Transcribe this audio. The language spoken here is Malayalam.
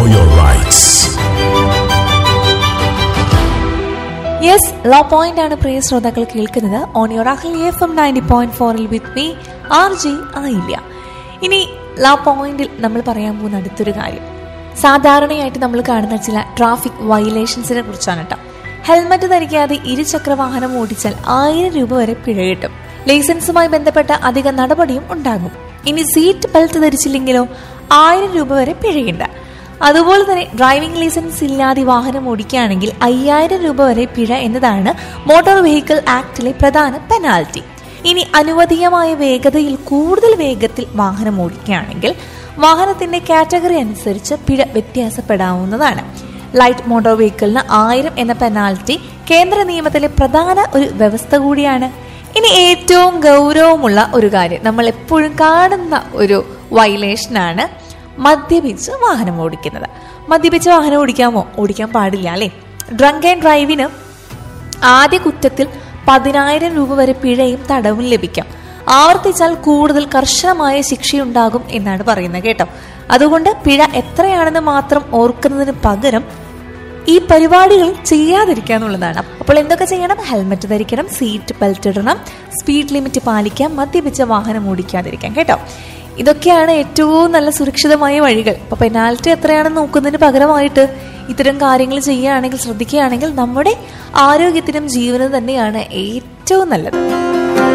your rights. Yes law point ആണ് പ്രിയ ശ്രോതാക്കൾ കേൾക്കുന്നത് ഓൺ യുവർ അഹ്ലി എഫ് എം നയൻറ്റി പോയിന്റ് ഫോറിൽ വിത്ത് മീ ആർ ജി ആയില്ല ഇനി ലോ പോയിന്റിൽ നമ്മൾ പറയാൻ പോകുന്ന അടുത്തൊരു കാര്യം സാധാരണയായിട്ട് നമ്മൾ കാണുന്ന ചില ട്രാഫിക് വയലേഷൻസിനെ കുറിച്ചാണ് കേട്ടോ ഹെൽമറ്റ് ധരിക്കാതെ ഇരുചക്ര വാഹനം ഓടിച്ചാൽ ആയിരം രൂപ വരെ പിഴ കിട്ടും ലൈസൻസുമായി ബന്ധപ്പെട്ട അധിക നടപടിയും ഉണ്ടാകും ഇനി സീറ്റ് ബെൽറ്റ് ധരിച്ചില്ലെങ്കിലോ ആയിരം രൂപ വരെ പിഴയുണ്ട് അതുപോലെ തന്നെ ഡ്രൈവിംഗ് ലൈസൻസ് ഇല്ലാതെ വാഹനം ഓടിക്കുകയാണെങ്കിൽ അയ്യായിരം രൂപ വരെ പിഴ എന്നതാണ് മോട്ടോർ വെഹിക്കിൾ ആക്ടിലെ പ്രധാന പെനാൽറ്റി ഇനി അനുവദീയമായ വേഗതയിൽ കൂടുതൽ വേഗത്തിൽ വാഹനം ഓടിക്കുകയാണെങ്കിൽ വാഹനത്തിന്റെ കാറ്റഗറി അനുസരിച്ച് പിഴ വ്യത്യാസപ്പെടാവുന്നതാണ് ലൈറ്റ് മോട്ടോർ വെഹിക്കിളിന് ആയിരം എന്ന പെനാൽറ്റി കേന്ദ്ര നിയമത്തിലെ പ്രധാന ഒരു വ്യവസ്ഥ കൂടിയാണ് ഇനി ഏറ്റവും ഗൗരവമുള്ള ഒരു കാര്യം നമ്മൾ എപ്പോഴും കാണുന്ന ഒരു വയലേഷനാണ് മദ്യപിച്ച് വാഹനം ഓടിക്കുന്നത് മദ്യപിച്ച് വാഹനം ഓടിക്കാമോ ഓടിക്കാൻ പാടില്ല അല്ലേ ഡ്രങ്ക് ആൻഡ് ഡ്രൈവിന് ആദ്യ കുറ്റത്തിൽ പതിനായിരം രൂപ വരെ പിഴയും തടവും ലഭിക്കാം ആവർത്തിച്ചാൽ കൂടുതൽ കർശനമായ ശിക്ഷയുണ്ടാകും എന്നാണ് പറയുന്നത് കേട്ടോ അതുകൊണ്ട് പിഴ എത്രയാണെന്ന് മാത്രം ഓർക്കുന്നതിന് പകരം ഈ പരിപാടികൾ ചെയ്യാതിരിക്കുക എന്നുള്ളതാണ് അപ്പോൾ എന്തൊക്കെ ചെയ്യണം ഹെൽമെറ്റ് ധരിക്കണം സീറ്റ് ബെൽറ്റ് ഇടണം സ്പീഡ് ലിമിറ്റ് പാലിക്കാം മദ്യപിച്ച വാഹനം ഓടിക്കാതിരിക്കാം കേട്ടോ ഇതൊക്കെയാണ് ഏറ്റവും നല്ല സുരക്ഷിതമായ വഴികൾ അപ്പൊ പെനാൽറ്റി എത്രയാണെന്ന് നോക്കുന്നതിന് പകരമായിട്ട് ഇത്തരം കാര്യങ്ങൾ ചെയ്യുകയാണെങ്കിൽ ശ്രദ്ധിക്കുകയാണെങ്കിൽ നമ്മുടെ ആരോഗ്യത്തിനും ജീവനും തന്നെയാണ് ഏറ്റവും നല്ലത്